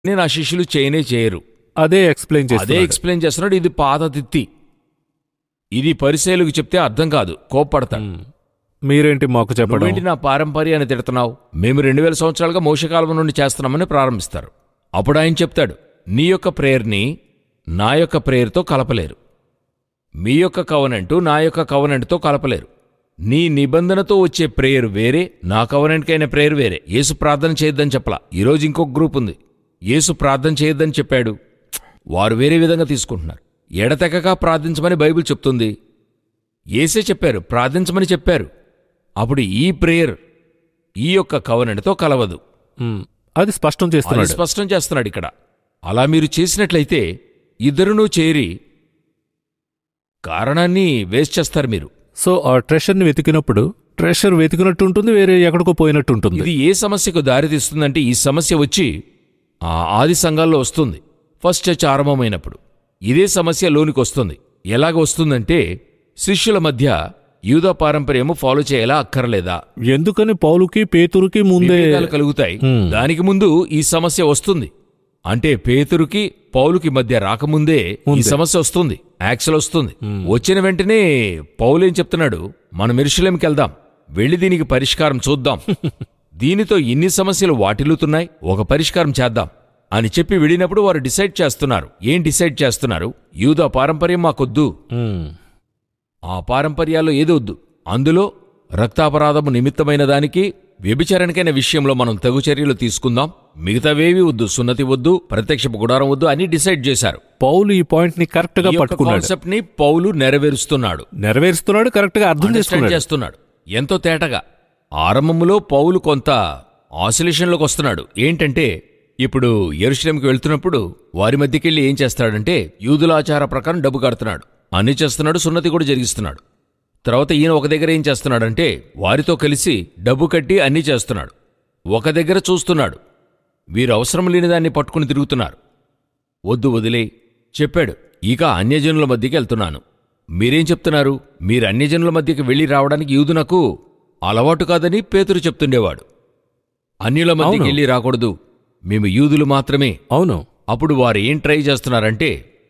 నేను నా శిష్యులు చేయనే చేయరు అదే ఎక్స్ప్లెయిన్ అదే చేస్తే ఎక్స్ప్లెయిన్ చేస్తున్నాడు ఇది పాత తిత్తి ఇది పరిశైలుకు చెప్తే అర్థం కాదు కోప్పడతాడు మీరేంటి మాకు చెప్పడం నువ్వేంటి నా పారంపర్యాన్ని తిడుతున్నావు మేము రెండు వేల సంవత్సరాలుగా మోసకాలం నుండి చేస్తున్నామని ప్రారంభిస్తారు అప్పుడు ఆయన చెప్తాడు నీ యొక్క ప్రేయర్ని నా యొక్క ప్రేయర్తో కలపలేరు మీ యొక్క కవనెంటు నా యొక్క కవనెంట్తో కలపలేరు నీ నిబంధనతో వచ్చే ప్రేయర్ వేరే నా కవనెంట్కైన ప్రేయర్ వేరే యేసు ప్రార్థన చేయొద్దని చెప్పలా ఈరోజు ఇంకొక గ్రూప్ ఉంది యేసు ప్రార్థన చేయొద్దని చెప్పాడు వారు వేరే విధంగా తీసుకుంటున్నారు ఎడతెగక ప్రార్థించమని బైబిల్ చెప్తుంది ఏసే చెప్పారు ప్రార్థించమని చెప్పారు అప్పుడు ఈ ప్రేయర్ ఈ యొక్క కవనెంట్తో కలవదు మ్మ్. అది స్పష్టం అది చేస్తున్నాడు స్పష్టం చేస్తున్నాడు ఇక్కడ అలా మీరు చేసినట్లయితే ఇద్దరునూ చేరి కారణాన్ని వేస్ట్ చేస్తారు మీరు సో ఆ ట్రెషర్ ని వెతికినప్పుడు ట్రెషర్ వెతికినట్టు ఉంటుంది వేరే ఎక్కడికో పోయినట్టు ఉంటుంది ఇది ఏ సమస్యకు దారితీస్తుందంటే ఈ సమస్య వచ్చి ఆ ఆది సంఘాల్లో వస్తుంది ఫస్ట్ చర్చ్ ఆరంభమైనప్పుడు ఇదే సమస్య లోనికి వస్తుంది ఎలాగ వస్తుందంటే శిష్యుల మధ్య యూదా పారంపర్యము ఫాలో చేయాలా అక్కర్లేదా ఎందుకని పౌలుకి పేతురుకి ముందే విభేదాలు కలుగుతాయి హ్మ్. దానికి ముందు ఈ సమస్య వస్తుంది అంటే పేతురుకి పౌలుకి మధ్య రాకముందే ఈ సమస్య వస్తుంది యాక్సల్ వస్తుంది వచ్చిన వెంటనే పౌలు ఏం చెప్తున్నాడు మనం ఎరుషలేంకి వెళ్దాం వెళ్ళి దీనికి పరిష్కారం చూద్దాం దీనితో ఇన్ని సమస్యలు వాటిల్లుతున్నాయి ఒక పరిష్కారం చేద్దాం అని చెప్పి వెళ్ళినప్పుడు వారు డిసైడ్ చేస్తున్నారు ఏం డిసైడ్ చేస్తున్నారు యూదా పారంపర్యం మాకొద్దు మ్మ్. ఆ పారంపర్యాల్లో ఏదో వద్దు అందులో రక్తాపరాధము నిమిత్తమైన దానికి వ్యభిచారణకైన విషయంలో మనం తగు చర్యలు తీసుకుందాం మిగతావేవి వద్దు సున్నతి వద్దు ప్రత్యక్షపు గుడారం వద్దు అని డిసైడ్ చేశారు పౌలు ఈ పాయింట్ ని కరెక్ట్ గా ఈ యొక్క పట్టుకున్నాడు కాన్సెప్ట్ ని పౌలు నెరవేరుస్తున్నాడు నెరవేరుస్తున్నాడు కరెక్ట్ గా అర్థం అండర్స్టాండ్ చేసుకున్నాడు చేస్తున్నాడు ఎంతో తేటగా ఆరంభములో పౌలు కొంత ఆసిలేషన్లోకి వస్తున్నాడు ఏంటంటే ఇప్పుడు ఎరుషలేంకి వెళ్తున్నప్పుడు వారి మధ్యకెళ్ళి ఏం చేస్తాడంటే యూదుల ఆచార ప్రకారం డబ్బు కడుతున్నాడు అన్ని చేస్తున్నాడు సున్నతి కూడా జరిగిస్తున్నాడు తర్వాత ఈయన ఒక దగ్గర ఏం చేస్తున్నాడంటే వారితో కలిసి డబ్బు కట్టి అన్నీ చేస్తున్నాడు ఒక దగ్గర చూస్తున్నాడు వీరు అవసరం లేని దాన్ని పట్టుకుని తిరుగుతున్నారు వద్దు వదిలే చెప్పాడు ఇక అన్యజనుల మధ్యకి వెళ్తున్నాను మీరేం చెప్తున్నారు మీరు అన్యజనుల మధ్యకి వెళ్ళి రావడానికి యూదునకు అలవాటు కాదని పేతురు చెప్తుండేవాడు అన్యుల మధ్యకి అవును. వెళ్ళి రాకూడదు మేము యూదులు మాత్రమే అవును అప్పుడు వారు ఏం ట్రై చేస్తున్నారంటే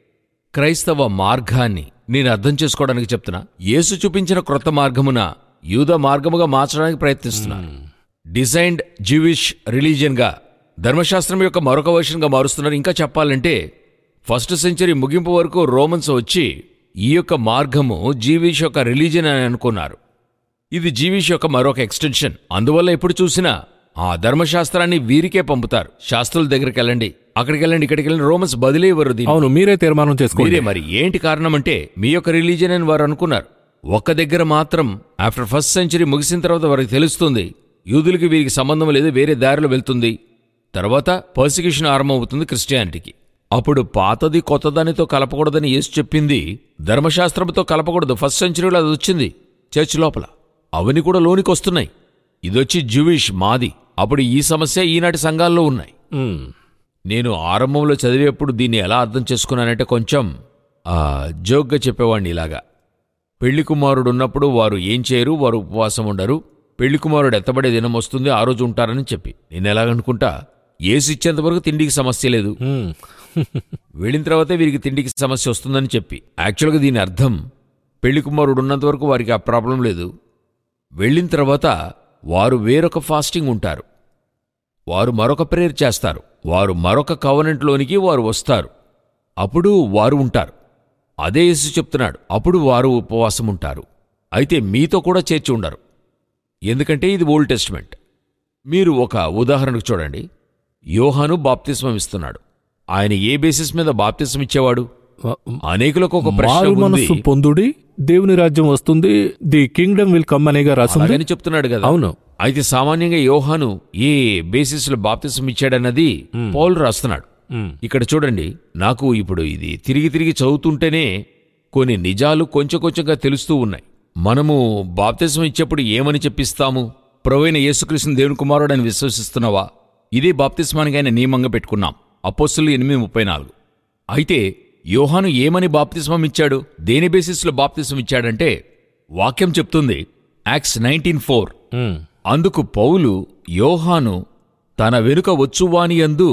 క్రైస్తవ మార్గాన్ని నేను అర్థం చేసుకోవడానికి చెప్తున్నా యేసు చూపించిన క్రొత్త మార్గమున యూద మార్గముగా మార్చడానికి ప్రయత్నిస్తున్నారు డిజైన్డ్ జ్యూవిష్ రిలీజియన్గా ధర్మశాస్త్రం యొక్క మరొక వర్షన్గా మారుస్తున్నారు ఇంకా చెప్పాలంటే ఫస్ట్ సెంచరీ ముగింపు వరకు రోమన్స్ వచ్చి ఈ యొక్క మార్గము జీవిష్ యొక్క రిలీజియన్ అని అనుకున్నారు ఇది జీవిష్ యొక్క మరొక ఎక్స్టెన్షన్ అందువల్ల ఎప్పుడు చూసినా ఆ ధర్మశాస్త్రాన్ని వీరికే పంపుతారు శాస్త్రుల దగ్గరికి వెళ్ళండి అక్కడికి వెళ్ళండి ఇక్కడికి వెళ్ళండి రోమన్స్ బదిలీ ఇవ్వరు దీన్ని. అవును మీరే తీర్మానం చేసుకోండి మీరే మరి ఏంటి కారణం అంటే మీ యొక్క రిలీజియన్ అని వారు అనుకున్నారు ఒక్క దగ్గర మాత్రం ఆఫ్టర్ ఫస్ట్ సెంచరీ ముగిసిన తర్వాత వారికి తెలుస్తుంది యూదులకి వీరికి సంబంధం లేదు వేరే దారిలో వెళ్తుంది తర్వాత పర్సిక్యూషన్ ఆరంభమవుతుంది క్రిస్టియానిటీకి అప్పుడు పాతది కొత్తదానితో కలపకూడదని యేసు చెప్పింది ధర్మశాస్త్రంతో కలపకూడదు ఫస్ట్ సెంచరీలో అది వచ్చింది చర్చ్ లోపల అవన్నీ కూడా లోనికి వస్తున్నాయి ఇదొచ్చి జూవిష్ మాది అప్పుడు ఈ సమస్య ఈనాటి సంఘాల్లో ఉన్నాయి మ్మ్. నేను ఆరంభంలో చదివేప్పుడు దీన్ని ఎలా అర్థం చేసుకున్నానంటే కొంచెం ఆ, జోక్గా చెప్పేవాడిని ఇలాగా పెళ్లి కుమారుడు ఉన్నప్పుడు వారు ఏం చేయరు వారు ఉపవాసం ఉండరు పెళ్లి కుమారుడు ఎత్తబడే దినం వస్తుంది ఆ రోజు ఉంటారని చెప్పి నేను ఎలాగనుకుంటా ఏసిచ్చేంత వరకు తిండికి సమస్య లేదు మ్మ్. వెళ్ళిన తర్వాతే వీరికి తిండికి సమస్య వస్తుందని చెప్పి యాక్చువల్గా దీని అర్థం పెళ్లి కుమారుడు ఉన్నంత వరకు వారికి ఆ ప్రాబ్లం లేదు వెళ్ళిన తర్వాత వారు వేరొక ఫాస్టింగ్ ఉంటారు వారు మరొక ప్రేయర్ చేస్తారు వారు మరొక కవనెంట్లోనికి వారు వస్తారు అప్పుడు వారు ఉంటారు అదే యేసు చెప్తున్నాడు అప్పుడు వారు ఉపవాసం ఉంటారు అయితే మీతో కూడా చేర్చి ఉండరు ఎందుకంటే ఇది ఓల్డ్ టెస్ట్మెంట్ మీరు ఒక ఉదాహరణకు చూడండి యోహాను బాప్తిస్మం ఇస్తున్నాడు ఆయన ఏ బేసిస్ మీద బాప్తిస్మం ఇచ్చేవాడు అనేకులకు ఒక ప్రశ్న మారు ఉంది మనస్సు పొందుడి దేవుని రాజ్యం వస్తుంది ది కింగ్డమ్ విల్ కమ్ అనేగా రాసింది అలాగని చెప్తున్నాడు కదా అవును అయితే సామాన్యంగా యోహాను ఏ బేసిస్ లో బాప్తిసం ఇచ్చాడన్నది పౌలు రాస్తున్నాడు మ్మ్. ఇక్కడ చూడండి నాకు ఇప్పుడు ఇది తిరిగి తిరిగి చదువుతుంటేనే కొన్ని నిజాలు కొంచెం కొంచెంగా తెలుస్తూ ఉన్నాయి మనము బాప్తిసం ఇచ్చేప్పుడు ఏమని చెప్పిస్తాము ప్రవైన యేసుకృష్ణ దేవుని కుమారుడని విశ్వసిస్తున్నావా ఇదే బాప్తిస్మానికి ఆయన నియమంగా పెట్టుకున్నాం అపోస్తులు ఎనిమిది ముప్పై నాలుగు అయితే యోహాను ఏమని బాప్తిస్మం ఇచ్చాడు దేని బేసిస్లో బాప్తిస్మం ఇచ్చాడంటే వాక్యం చెప్తుంది యాక్స్ నైన్టీన్ ఫోర్ మ్మ్. అందుకు పౌలు యోహాను తన వెనుక వచ్చువానియందు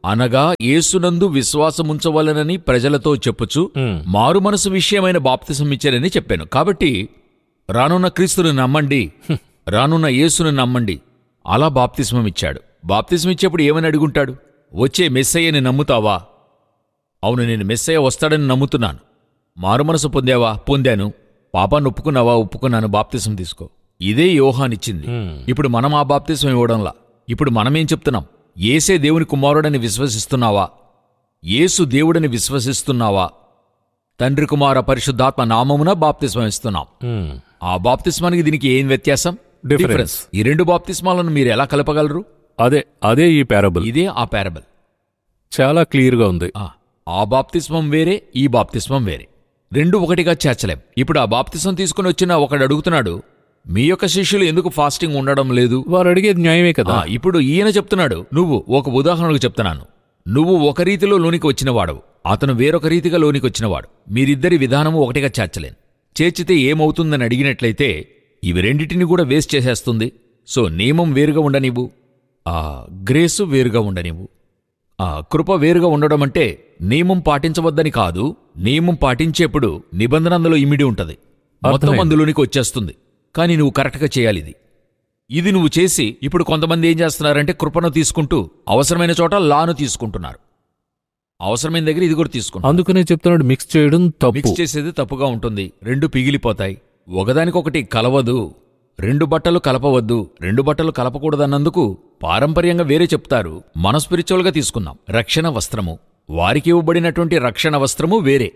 అనగా యేసునందు విశ్వాసముంచవలనని ప్రజలతో చెప్పుచు మ్మ్. మారు మనసు విషయమైన బాప్తిసం ఇచ్చారని చెప్పాను కాబట్టి రానున్న క్రీస్తుని నమ్మండి రానున్న యేసును నమ్మండి అలా బాప్తిస్మం ఇచ్చాడు బాప్తిస్మం ఇచ్చేప్పుడు ఏమని అడుగుంటాడు వచ్చే మెస్సయ్యని నమ్ముతావా అవును నేను మెస్సయ్య వస్తాడని నమ్ముతున్నాను మారు మనసు పొందావా పొందాను పాపాన్ని ఒప్పుకున్నావా ఒప్పుకున్నాను బాప్తిసం తీసుకో ఇదే యోహానిచ్చింది మ్మ్. ఇప్పుడు మనం ఆ బాప్తిసం ఇవ్వడంలా ఇప్పుడు మనమేం చెప్తున్నాం ఏసే దేవుని కుమారుడని విశ్వసిస్తున్నావా యేసు దేవుడని విశ్వసిస్తున్నావా తండ్రి కుమార పరిశుద్ధాత్మ నామమున బాప్తిస్మం ఇస్తున్నాం మ్మ్. ఆ బాప్తిస్మానికి దీనికి ఏం వ్యత్యాసం Difference. ఈ రెండు బాప్తిస్మాలను మీరు ఎలా కలపగలరు అదే అదే ఈ పారబుల్ ఇదే ఆ పారబల్ చాలా క్లియర్గా ఉంది ఆ, ఆ బాప్తిస్మం వేరే ఈ బాప్తిస్మం వేరే రెండు ఒకటిగా చేర్చలేం ఇప్పుడు ఆ బాప్తిస్మం తీసుకుని వచ్చిన ఒకడు అడుగుతున్నాడు మీ యొక్క శిష్యులు ఎందుకు ఫాస్టింగ్ ఉండడం లేదు వారు అడిగేది న్యాయమే కదా ఆ, ఇప్పుడు ఈయన చెప్తున్నాడు నువ్వు ఒక ఉదాహరణకు చెప్తున్నాను నువ్వు ఒక రీతిలో లోనికి వచ్చినవాడవు అతను వేరొక రీతిగా లోనికి వచ్చినవాడు మీరిద్దరి విధానము ఒకటిగా చేర్చలేను చేర్చితే ఏమవుతుందని అడిగినట్లయితే ఇవి రెండిటిని కూడా వేస్ట్ చేసేస్తుంది సో నియమం వేరుగా ఉండనివ్వు ఆ గ్రేసు వేరుగా ఉండనివ్వు ఆ కృప వేరుగా ఉండడం అంటే నియమం పాటించవద్దని కాదు నియమం పాటించేప్పుడు నిబంధన అందులో ఇమిడి ఉంటది మొత్తం అర్థమైంది. అందులోనికి వచ్చేస్తుంది కానీ నువ్వు కరెక్ట్గా చేయాలి ఇది ఇది నువ్వు చేసి ఇప్పుడు కొంతమంది ఏం చేస్తున్నారంటే కృపను తీసుకుంటూ అవసరమైన చోట లాను తీసుకుంటున్నారు అవసరమైన దగ్గర ఇది కూడా తీసుకుంటారు అందుకనే చెప్తున్నాడు మిక్స్ చేయడం తప్పు మిక్స్ చేసేది తప్పుగా ఉంటుంది రెండు పిగిలిపోతాయి ఒకదానికొకటి కలవదు రెండు బట్టలు కలపవద్దు రెండు బట్టలు కలపకూడదన్నందుకు పారంపర్యంగా వేరే చెప్తారు మన స్పిరిచువల్గా తీసుకున్నాం రక్షణ వస్త్రము వారికి ఇవ్వబడినటువంటి రక్షణ వస్త్రము వేరే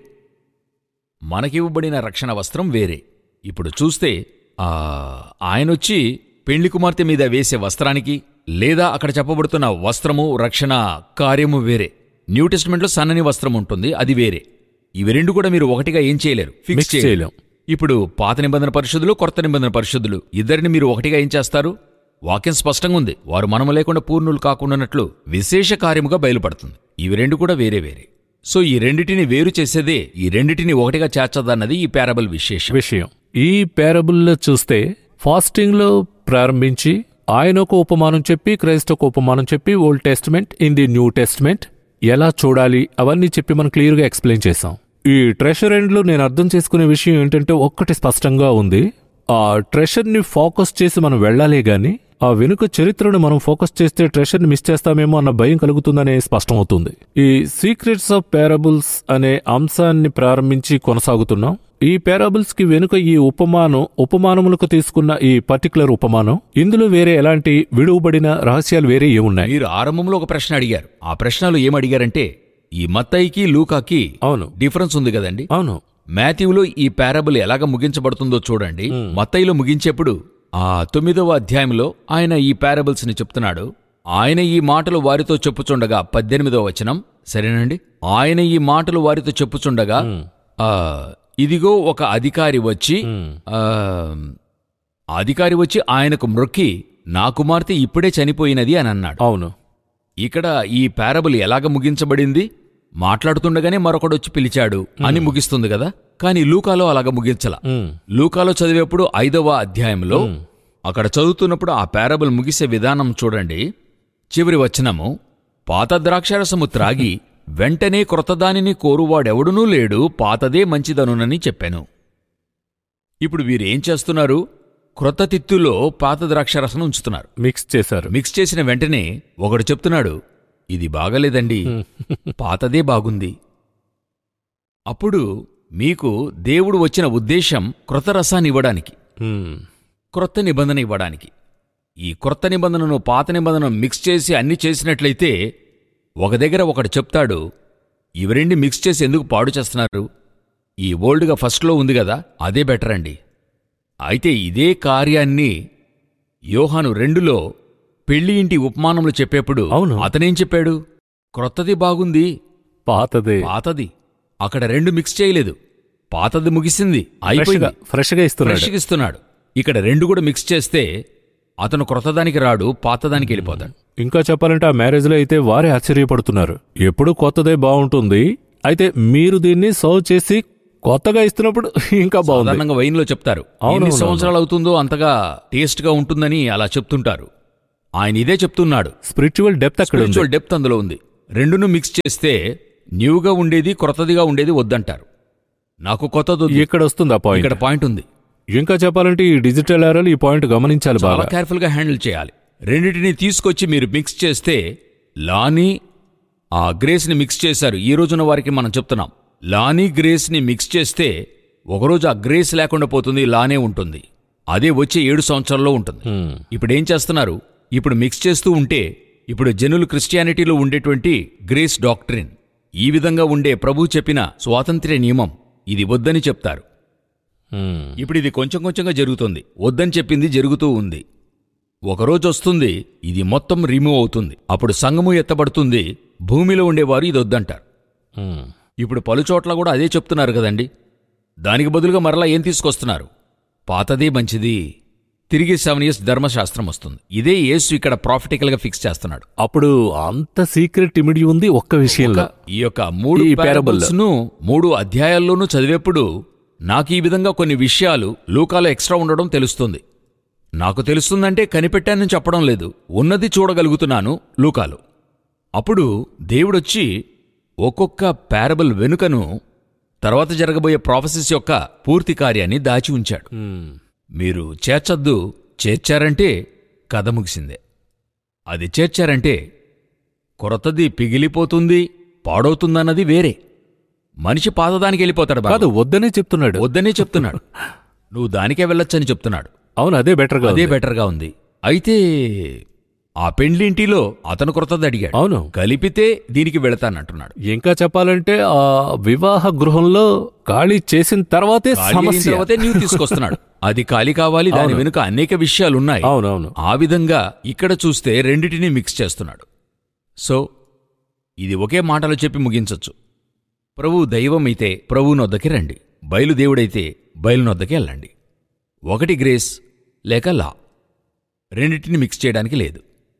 మనకివ్వబడిన రక్షణ వస్త్రం వేరే ఇప్పుడు చూస్తే ఆ ఆయనొచ్చి పెళ్లి కుమార్తె మీద వేసే వస్త్రానికి లేదా అక్కడ చెప్పబడుతున్న వస్త్రము రక్షణ కార్యము వేరే న్యూ టెస్ట్మెంట్లో సన్నని వస్త్రం ఉంటుంది అది వేరే ఇవి రెండు కూడా మీరు ఒకటిగా ఏం చేయలేరు Mix ఫిక్స్ చేయలేం చేయలేం. ఇప్పుడు పాత నిబంధన పరిశుద్ధులు కొత్త నిబంధన పరిశుద్ధులు ఇద్దరిని మీరు ఒకటిగా ఏం చేస్తారు వాక్యం స్పష్టంగా ఉంది వారు మనము లేకుండా పూర్ణులు కాకుండానట్లు విశేష కార్యముగా బయలుపడుతుంది ఇవి రెండు కూడా వేరే వేరే సో ఈ రెండిటిని వేరు చేసేదే ఈ రెండిటిని ఒకటిగా చేర్చదన్నది ఈ పారబల్ విశేషం విషయం ఈ పారబుల్లో చూస్తే ఫాస్టింగ్ లో ప్రారంభించి ఆయన ఒక ఉపమానం చెప్పి క్రైస్త ఒక ఉపమానం చెప్పి old testament in the new testament ఎలా చూడాలి అవన్నీ చెప్పి మనం క్లియర్ గా ఎక్స్ప్లెయిన్ చేసాం ఈ ట్రెషర్ ఎండ్ లో నేను అర్థం చేసుకునే విషయం ఏంటంటే ఒక్కటి స్పష్టంగా ఉంది ఆ ట్రెషర్ ని ఫోకస్ చేసి మనం వెళ్ళాలే గాని ఆ వెనుక చరిత్రను మనం ఫోకస్ చేస్తే ట్రెషర్ ని మిస్ చేస్తామేమో అన్న భయం కలుగుతుందనే స్పష్టమవుతుంది ఈ సీక్రెట్స్ ఆఫ్ పారబుల్స్ అనే అంశాన్ని ప్రారంభించి కొనసాగుతున్నాం ఈ పారాబుల్స్ కి వెనుక ఈ ఉపమానం ఉపమానములకు తీసుకున్న ఈ పర్టికులర్ ఉపమానం ఇందులో వేరే ఎలాంటి విడువబడిన రహస్యాలు వేరే ఏమున్నాయి మీరు ఆరంభంలో ఒక ప్రశ్న అడిగారు ఆ ప్రశ్నలో ఏమడిగారంటే ఈ మత్తయికి లూకాకి అవును డిఫరెన్స్ ఉంది కదండి అవును మాథ్యూలో ఈ పారబుల్ ఎలాగ ముగించబడుతుందో చూడండి మత్తయిలో ముగించేప్పుడు ఆ తొమ్మిదవ అధ్యాయంలో ఆయన ఈ పారబుల్స్ ని చెప్తున్నాడు ఆయన ఈ మాటలు వారితో చెప్పుచుండగా పద్దెనిమిదవ వచనం సరేనండి ఆయన ఈ మాటలు వారితో చెప్పుచుండగా ఆ ఇదిగో ఒక అధికారి వచ్చి ఆ అధికారి వచ్చి ఆయనకు మ్రొక్కి నా కుమార్తె ఇప్పుడే చనిపోయినది అని అన్నాడు అవును ఇక్కడ ఈ పారబుల్ ఎలాగ ముగించబడింది మాట్లాడుతుండగానే మరొకడొచ్చి పిలిచాడు అని ముగిస్తుంది కదా కానీ లూకాలో అలాగ ముగించల ఉమ్, లూకాలో చదివేప్పుడు ఐదవ అధ్యాయంలో అక్కడ చదువుతున్నప్పుడు ఆ పారబుల్ ముగిసే విధానం చూడండి చివరి వచనము పాత ద్రాక్షారసము త్రాగి వెంటనే క్రొత్తదానిని కోరువాడెవడునూ లేడు పాతదే మంచిదనునని చెప్పాను ఇప్పుడు వీరేం చేస్తున్నారు క్రొత్త తిత్తులో పాత ద్రాక్షారసం ఉంచుతున్నారు మిక్స్ చేశారు మిక్స్ చేసిన వెంటనే ఒకడు చెప్తున్నాడు ఇది బాగలేదండి పాతదే బాగుంది అప్పుడు మీకు దేవుడు వచ్చిన ఉద్దేశం క్రొత్త రసాన్ని ఇవ్వడానికి ఉమ్, క్రొత్త నిబంధన ఇవ్వడానికి ఈ క్రొత్త నిబంధనను పాత నిబంధనను మిక్స్ చేసి అన్ని చేసినట్లయితే ఒక దగ్గర ఒకడు చెప్తాడు ఇవి రెండు మిక్స్ చేసి ఎందుకు పాడు చేస్తున్నారు ఈ ఓల్డ్గా ఫస్ట్లో ఉంది కదా అదే బెటర్ అండి అయితే ఇదే కార్యాన్ని యోహాను రెండులో పెళ్లి ఇంటి ఉపమానములు చెప్పేప్పుడు అవును. అతనేం చెప్పాడు క్రొత్తది బాగుంది పాతదే పాతది అక్కడ రెండు మిక్స్ చేయలేదు పాతది ముగిసింది ఫ్రెష్ గా అయిపోయింది ఫ్రెష్ గా ఇస్తున్నాడు ఫ్రెష్గా ఇస్తున్నాడు ఇక్కడ రెండు కూడా మిక్స్ చేస్తే అతను క్రొత్తదానికి రాడు పాతదానికి వెళ్ళిపోతాడు ఇంకా చెప్పాలంటే ఆ మ్యారేజ్ లో అయితే వారే ఆశ్చర్యపడుతున్నారు ఎప్పుడు కొత్తదే బాగుంటుంది అయితే మీరు దీన్ని సర్వ్ చేసి కొత్తగా ఇస్తున్నప్పుడు ఇంకా బాగుంది సాధారణంగా వైన్లో చెప్తారు అవును, ఎన్ని అవును, సంవత్సరాలు అవుతుందో అంతగా టేస్ట్గా ఉంటుందని అలా చెప్తుంటారు ఆయన ఇదే చెప్తున్నాడు స్పిరిచువల్ డెప్త్ అక్కడ ఉంది స్పిరిచువల్ డెప్త్ అందులో ఉంది రెండును మిక్స్ చేస్తే న్యూగా ఉండేది క్రొత్తదిగా ఉండేది వద్దంటారు నాకు కొత్తది వద్దు. ఇక్కడ వస్తుంది ఆ ఇక్కడ పాయింట్ పాయింట్ ఉంది ఇంకా చెప్పాలంటే ఈ డిజిటల్ ఏరాలు ఈ పాయింట్ గమనించాలి చాలా బాగా కేర్ఫుల్గా హ్యాండిల్ చేయాలి రెండింటిని తీసుకొచ్చి మీరు మిక్స్ చేస్తే లాని ఆ గ్రేస్ని మిక్స్ చేశారు ఈ రోజున వారికి మనం చెప్తున్నాం లాని గ్రేస్ని మిక్స్ చేస్తే ఒకరోజు ఆ గ్రేస్ లేకుండా పోతుంది లానే ఉంటుంది అదే వచ్చే ఏడు సంవత్సరాల్లో ఉంటుంది హ్మ్. ఇప్పుడు ఏం చేస్తున్నారు ఇప్పుడు మిక్స్ చేస్తూ ఉంటే ఇప్పుడు జనులు క్రిస్టియానిటీలో ఉండేటువంటి గ్రేస్ డాక్ట్రిన్ ఈ విధంగా ఉండే ప్రభు చెప్పిన స్వాతంత్ర్య నియమం ఇది వద్దని చెప్తారు హ్మ్. ఇప్పుడు ఇది కొంచెం కొంచెంగా జరుగుతుంది వద్దని చెప్పింది జరుగుతూ ఉంది ఒకరోజు వస్తుంది ఇది మొత్తం రిమూవ్ అవుతుంది అప్పుడు సంగము ఎత్తబడుతుంది భూమిలో ఉండేవారు ఇది వద్దంటారు హ్మ్. ఇప్పుడు పలుచోట్ల కూడా అదే చెప్తున్నారు కదండి దానికి బదులుగా మరలా ఏం తీసుకొస్తున్నారు పాతదే మంచిది తిరిగి సెవెన్ ఇయర్స్ ధర్మశాస్త్రం వస్తుంది ఇదే యేసు ఇక్కడ ప్రాఫిటికల్గా ఫిక్స్ చేస్తున్నాడు అప్పుడు అంత సీక్రెట్ ఇమిడి ఉంది ఒక్క విషయంలో ఈ యొక్క మూడు ఈ parable పారబుల్స్ ను మూడు అధ్యాయాల్లోనూ చదివేప్పుడు నాకు ఈ విధంగా కొన్ని విషయాలు లూకాలో ఎక్స్ట్రా ఉండడం తెలుస్తుంది నాకు తెలుస్తుందంటే కనిపెట్టానని చెప్పడం లేదు ఉన్నది చూడగలుగుతున్నాను లూకాలో అప్పుడు దేవుడొచ్చి ఒక్కొక్క పారబుల్ వెనుకను తర్వాత జరగబోయే ప్రాఫెసెస్ యొక్క పూర్తి కార్యాన్ని దాచి ఉంచాడు హ్మ్. మీరు చేర్చొద్దు చేర్చారంటే కథ ముగిసిందే అది చేర్చారంటే కొరతది పిగిలిపోతుంది పాడవుతుందన్నది వేరే మనిషి పాతదానికి వెళ్ళిపోతాడు బాబు. కాదు వద్దనే చెప్తున్నాడు వద్దనే చెప్తున్నాడు నువ్వు దానికే వెళ్ళొచ్చని చెప్తున్నాడు అవును అదే బెటర్గా అదే ఉంది. బెటర్గా ఉంది అయితే ఆ పెండ్లింటిలో అతను కొరతది అడిగాడు అవును కలిపితే దీనికి వెళతానంటున్నాడు ఇంకా చెప్పాలంటే ఆ వివాహ గృహంలో ఖాళీ చేసిన తర్వాతే ఖాళీ అయిన సమస్య తర్వాతే నీవు తీసుకొస్తున్నాడు అది ఖాళీ కావాలి దాని వెనుక అనేక విషయాలున్నాయి అవునవును ఆ విధంగా ఇక్కడ చూస్తే రెండిటిని మిక్స్ చేస్తున్నాడు సో ఇది ఒకే మాటలో చెప్పి ముగించొచ్చు ప్రభు దైవమైతే ప్రభు నొద్దకి రండి బయలుదేవుడైతే బయలునొద్దకి వెళ్ళండి ఒకటి గ్రేస్ లేక లా రెండిటిని మిక్స్ చేయడానికి లేదు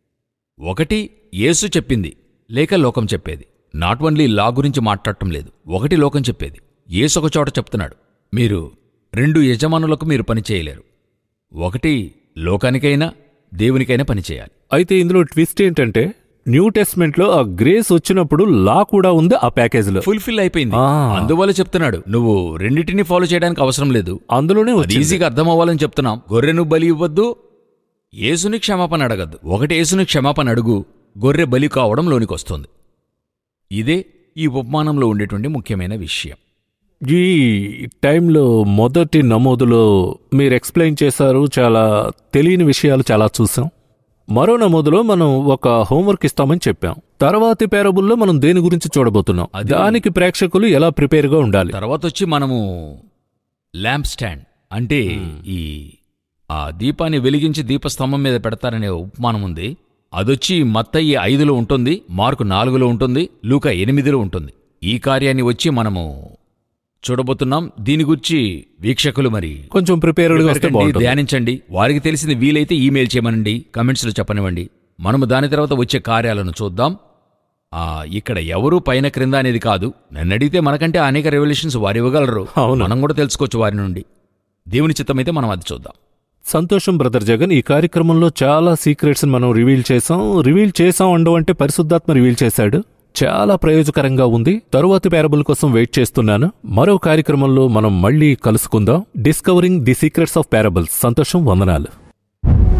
ఒకటి యేసు చెప్పింది లేక లోకం చెప్పేది నాట్ ఓన్లీ లా గురించి మాట్లాడటం లేదు ఒకటి లోకం చెప్పేది యేసు ఒక చోట చెప్తున్నాడు మీరు రెండు యజమానులకు మీరు పని చేయలేరు ఒకటి లోకానికైనా దేవునికైనా పని చేయాలి అయితే ఇందులో ట్విస్ట్ ఏంటంటే న్యూ టెస్ట్మెంట్ లో ఆ గ్రేస్ వచ్చినప్పుడు లా కూడా ఉంది ఆ ప్యాకేజ్ లో ఫుల్ఫిల్ అయిపోయింది ఆ. అందువల్ల చెప్తున్నాడు నువ్వు రెండింటిని ఫాలో చేయడానికి అవసరం లేదు అందులోనే అది వచ్చింది ఈజీగా అర్థం అవ్వాలని చెప్తున్నాం గొర్రెను బలి ఇవ్వద్దు యేసుని క్షమాపణ అడగద్దు ఒకటి యేసుని క్షమాపణ అడుగు గొర్రె బలి కావడం లోనికి వస్తుంది ఇదే ఈ ఉపమానంలో ఉండేటువంటి ముఖ్యమైన విషయం ఈ టైంలో మొదటి నమోదులో మీరు ఎక్స్ప్లెయిన్ చేశారు చాలా తెలియని విషయాలు చాలా చూసాం మరో నమోదులో మనం ఒక హోంవర్క్ ఇస్తామని చెప్పాం తర్వాతి పేరబుల్లో మనం దేని గురించి చూడబోతున్నాం అది- దానికి ప్రేక్షకులు ఎలా ప్రిపేర్ గా ఉండాలి తర్వాత వచ్చి మనము ల్యాంప్ స్టాండ్ అంటే ఈ ఆ దీపాన్ని వెలిగించి దీపస్తంభం మీద పెడతారనే ఉపమానం ఉంది అదొచ్చి మత్తయ్య ఐదులో ఉంటుంది మార్కు నాలుగులో ఉంటుంది లూక ఎనిమిదిలో ఉంటుంది ఈ కార్యాన్ని వచ్చి మనము చూడబోతున్నాం దీని గురించి వీక్షకులు మరి కొంచెం ప్రిపేర్డ్ గా వస్తే పెరగండి, బాగుంటుంది ధ్యానించండి వారికి తెలిసింది వీలైతే ఈమెయిల్ చేయమనండి కమెంట్స్లో చెప్పనివ్వండి మనము దాని తర్వాత వచ్చే కార్యాలను చూద్దాం ఆ ఇక్కడ ఎవరు పైన క్రింద అనేది కాదు నన్ను అడిగితే మనకంటే అనేక రెవల్యూషన్స్ వారు ఇవ్వగలరు అవును. మనం కూడా తెలుసుకోవచ్చు వారి నుండి దేవుని చిత్తమైతే మనం అది చూద్దాం సంతోషం బ్రదర్ జగన్ ఈ కార్యక్రమంలో చాలా సీక్రెట్స్ మనం రివీల్ చేసాం రివీల్ చేసాం అండు అంటే పరిశుద్ధాత్మ రివీల్ చేశాడు చాలా ప్రయోజకరంగా ఉంది తరువాతి పేరబుల్ కోసం వెయిట్ చేస్తున్నాను మరో కార్యక్రమంలో మనం మళ్ళీ కలుసుకుందాం discovering the secrets of parables సంతోషం వందనాలు